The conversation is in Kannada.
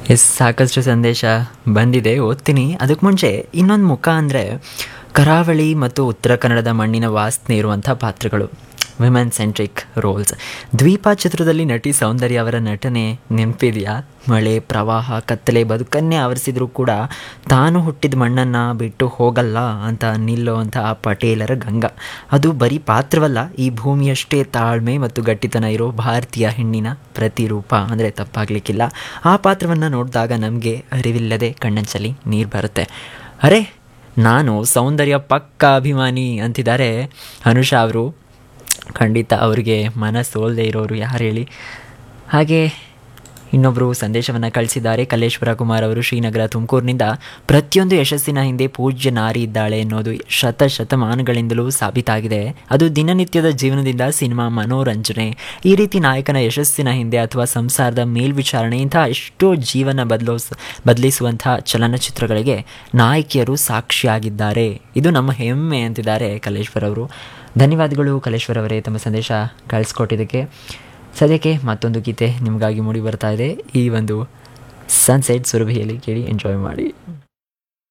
ಎಸ್ ಸಾಕಷ್ಟು ಸಂದೇಶ ಬಂದಿದೆ ಓದ್ತೀನಿ ಅದಕ್ಕೆ ಮುಂಚೆ ಇನ್ನೊಂದು ಮುಖ ಅಂದರೆ ಕರಾವಳಿ ಮತ್ತು ಉತ್ತರ ಕನ್ನಡದ ಮಣ್ಣಿನ ವಾಸನೆ ಇರುವಂಥ ಪಾತ್ರಗಳು ವಿಮೆನ್ ಸೆಂಟ್ರಿಕ್ ರೋಲ್ಸ್ ದ್ವೀಪ ಚಿತ್ರದಲ್ಲಿ ನಟಿ ಸೌಂದರ್ಯ ಅವರ ನಟನೆ ನೆನಪಿದೆಯಾ ಮಳೆ ಪ್ರವಾಹ ಕತ್ತಲೆ ಬದುಕನ್ನೇ ಆವರಿಸಿದ್ರು ಕೂಡ ತಾನು ಹುಟ್ಟಿದ ಮಣ್ಣನ್ನು ಬಿಟ್ಟು ಹೋಗಲ್ಲ ಅಂತ ನಿಲ್ಲುವಂಥ ಆ ಪಟೇಲರ ಗಂಗಾ ಅದು ಬರೀ ಪಾತ್ರವಲ್ಲ ಈ ಭೂಮಿಯಷ್ಟೇ ತಾಳ್ಮೆ ಮತ್ತು ಗಟ್ಟಿತನ ಇರೋ ಭಾರತೀಯ ಹೆಣ್ಣಿನ ಪ್ರತಿರೂಪ ಅಂದರೆ ತಪ್ಪಾಗಲಿಕ್ಕಿಲ್ಲ ಆ ಪಾತ್ರವನ್ನು ನೋಡಿದಾಗ ನಮಗೆ ಅರಿವಿಲ್ಲದೆ ಕಣ್ಣಂಚಲಿ ನೀರು ಬರುತ್ತೆ ಅರೆ ನಾನು ಸೌಂದರ್ಯ ಪಕ್ಕ ಅಭಿಮಾನಿ ಅಂತಿದ್ದಾರೆ ಅನುಷಾ ಅವರು ಖಂಡಿತ ಅವರಿಗೆ ಮನ ಸೋಲ್ದೇ ಇರೋರು ಯಾರು ಹೇಳಿ ಹಾಗೆ ಇನ್ನೊಬ್ಬರು ಸಂದೇಶವನ್ನು ಕಳಿಸಿದ್ದಾರೆ ಕಲ್ಲೇಶ್ವರ ಕುಮಾರ್ ಅವರು ಶ್ರೀನಗರ ತುಮಕೂರಿನಿಂದ ಪ್ರತಿಯೊಂದು ಯಶಸ್ಸಿನ ಹಿಂದೆ ಪೂಜ್ಯ ನಾರಿ ಇದ್ದಾಳೆ ಅನ್ನೋದು ಶತ ಶತಮಾನಗಳಿಂದಲೂ ಸಾಬೀತಾಗಿದೆ ಅದು ದಿನನಿತ್ಯದ ಜೀವನದಿಂದ ಸಿನಿಮಾ ಮನೋರಂಜನೆ ಈ ರೀತಿ ನಾಯಕನ ಯಶಸ್ಸಿನ ಹಿಂದೆ ಅಥವಾ ಸಂಸಾರದ ಮೇಲ್ವಿಚಾರಣೆ ಇಂಥ ಎಷ್ಟೋ ಜೀವನ ಬದಲಿಸ್ ಬದಲಿಸುವಂಥ ಚಲನಚಿತ್ರಗಳಿಗೆ ನಾಯಕಿಯರು ಸಾಕ್ಷಿಯಾಗಿದ್ದಾರೆ ಇದು ನಮ್ಮ ಹೆಮ್ಮೆ ಅಂತಿದ್ದಾರೆ ಕಲೇಶ್ವರ್ ಅವರು ಧನ್ಯವಾದಗಳು ಕಲೇಶ್ವರ್ ಅವರೇ ತಮ್ಮ ಸಂದೇಶ ಕಳಿಸ್ಕೊಟ್ಟಿದ್ದಕ್ಕೆ ಸದ್ಯಕ್ಕೆ ಮತ್ತೊಂದು ಗೀತೆ ನಿಮಗಾಗಿ ಮೂಡಿ ಬರ್ತಾ ಇದೆ ಈ ಒಂದು ಸನ್ಸೆಟ್ ಸುರಭಿಯಲ್ಲಿ ಕೇಳಿ ಎಂಜಾಯ್ ಮಾಡಿ